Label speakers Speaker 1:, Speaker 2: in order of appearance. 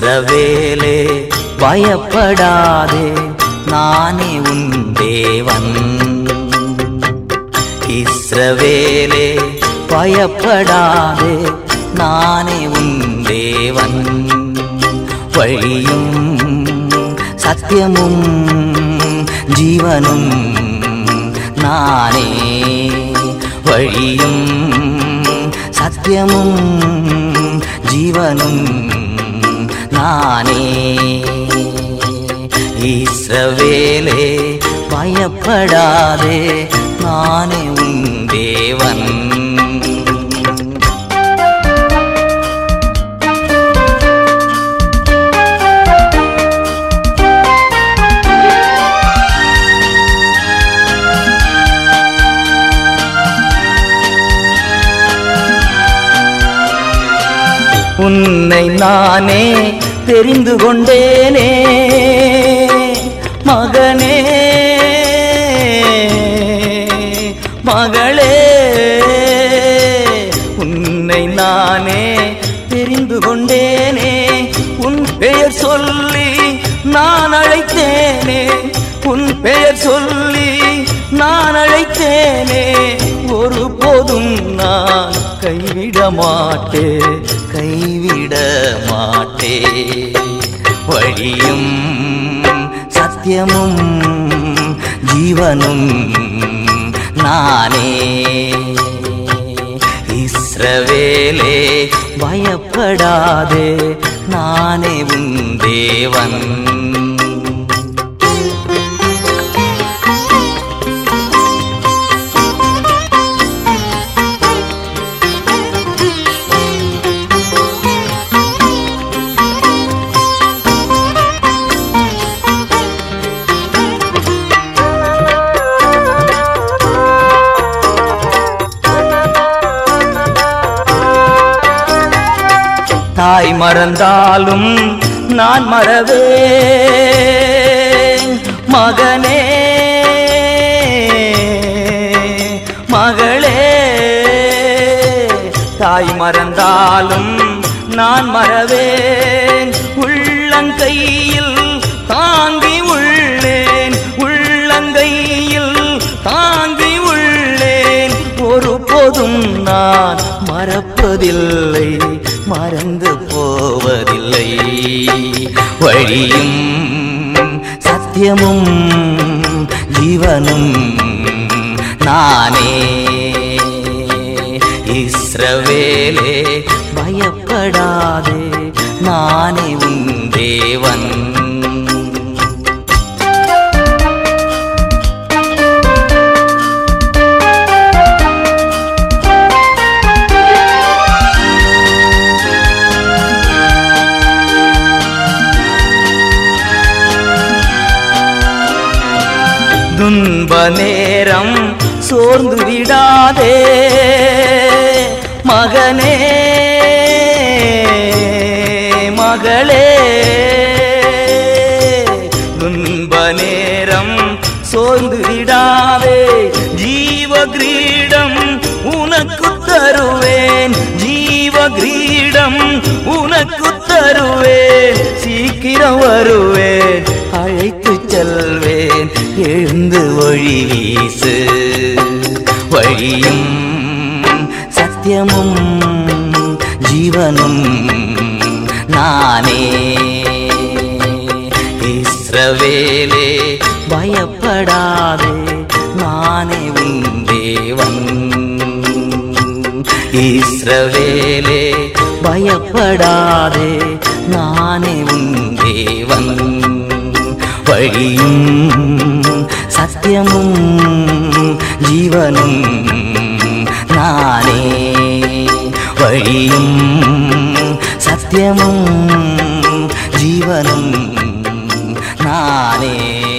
Speaker 1: இஸ்ரவேலே பயப்படாதே நானே உன் தேவன் இஸ்ரவேலே பயப்படாதே நானே உன் தேவன் வழியும் சத்தியமும் ஜீவனும் நானே வழியும் சத்தியமும் ஜீவனும் நானே இஸ்ரவேலே பயப்படாதே நானே உன் தேவன் உன்னை நானே தெரிந்து கொண்டேனே மகனே மகளே உன்னை நானே தெரிந்து கொண்டேனே உன் பெயர் சொல்லி நான் அழைத்தேனே உன் பெயர் சொல்லி நான் அழைத்தேனே ஒருபோதும் நான் கைவிட மாட்டே கைவிட மாட்டே வழியும் சத்தியமும் ஜீவனும் நானே இஸ்ரவேலே பயப்படாதே நானே உன் தேவன் தாய் மறந்தாலும் நான் மறவே மகனே மகளே தாய் மறந்தாலும் நான் மறவேன் உள்ளங்கையில் தாங்கி உள்ளேன் உள்ளங்கையில் தாங்கி உள்ளேன் ஒருபோதும் நான் மறப்பதில்லை மறந்து போவதில்லை வழியும் சத்தியமும் ஜீவனும் நானே இஸ்ரவேலே பயப்படாதே நானே உன் தேவன் துன்ப நேரம் சோர்ந்து விடாதே மகனே மகளே துன்ப நேரம் சோர்ந்து விடாதே ஜீவ கிரீடம் உனக்கு தருவேன் ஜீவ கிரீடம் உனக்கு தருவேன் சீக்கிரம் வருவேன் அழைத்து செல்வேன் எழுந்து ஒளி வீசு வழியும் சத்தியமும் ஜீவனும் நானே இஸ்ரவேலே பயப்படாதே நானே உன் தேவன் இஸ்ரவேலே பயப்படாதே நானே உன் தேவன் வழியும் சத்தியமும் ஜீவனும் நானே வழியும் சத்தியமும் ஜீவனும் நானே